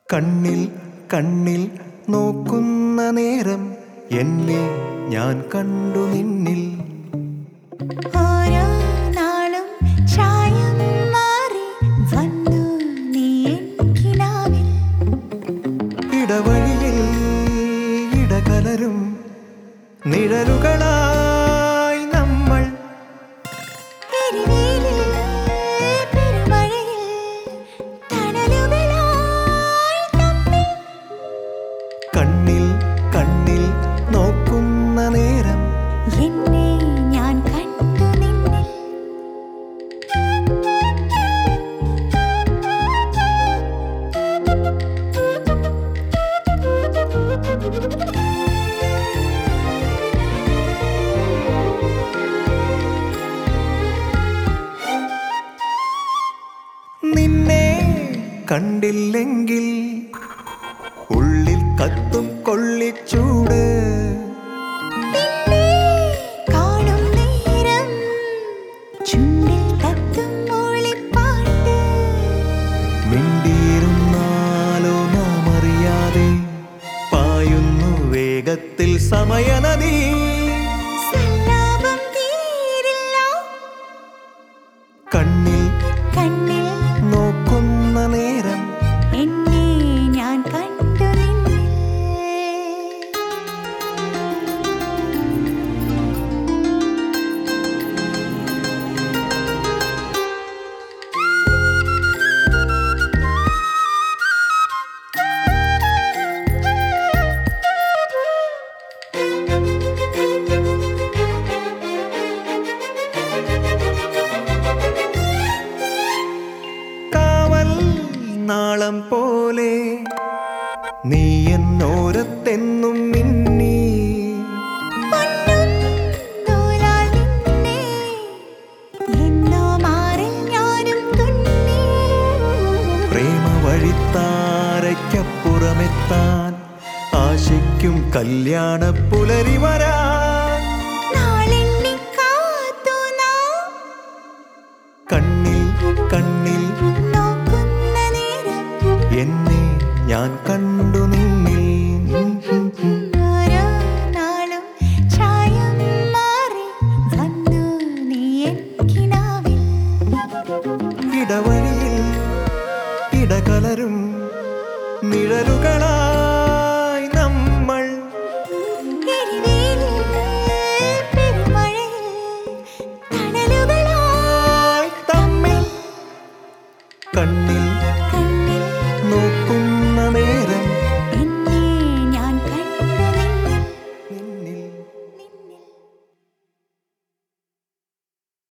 കണ്ണിൽ കണ്ണിൽ നോക്കുന്ന നേരം എന്നെ ഞാൻ കണ്ടു നിന്നിൽ ഓരോ നാളും ചായം മാറി വന്നു നീ എനിക്കിനാവിൽ ഇടവഴിയിൽ ഇടകലരും നിഴലുകളായി നമ്മൾ പെരുവേലിൽ പെരുമഴയിൽ തണലുകളായി തമ്മിൽ കണ്ണിൽ കണ്ണിൽ നോക്കുന്ന നേരം എന്നെ ഞാൻ കണ്ടു നിന്നിൽ നിന്നെ കണ്ടില്ലെങ്കിൽ ഉള്ളിൽ കത്തും കൊള്ളിച്ചൂട് നിന്നെ കാണും നേരം ചുണ്ടിൽ തത്തും മൂളിപ്പാട്ട് മിണ്ടിയിരുന്നാലോ നാം അറിയാതെ പായുന്നു വേഗത്തിൽ സമയനദി സല്ലാപം തീരില്ല കണ്ണിൽ കണ്ണിൽ നോക്കുന്ന നേരം എന്നെ ഞാൻ കണ്ടു നിന്നിൽ കാവൽ നാളം പോലെ നീ എന്നോരത്തെന്നും മിന്നി പൊന്നും നൂലാൽ നിന്നെ എന്നോ മാറിൽ ഞാനും തുന്നി പ്രേമ വഴിത്താരയ്ക്കപ്പുറമെത്താൻ ആശയ്ക്കും കല്യാണ പുലരി വരാൻ നാളെണ്ണി കാത്തു നാം കണ്ണിൽ കണ്ണിൽ നോക്കുന്ന നേരം എന്നെ ഞാൻ കണ്ടു നിന്നിൽ ഓരോ നാളും ചായം മാറി വന്നു നീ എനിക്കിനാവിൽ ഇടവഴിയിൽ ഇടകലരും നിഴലുകളാ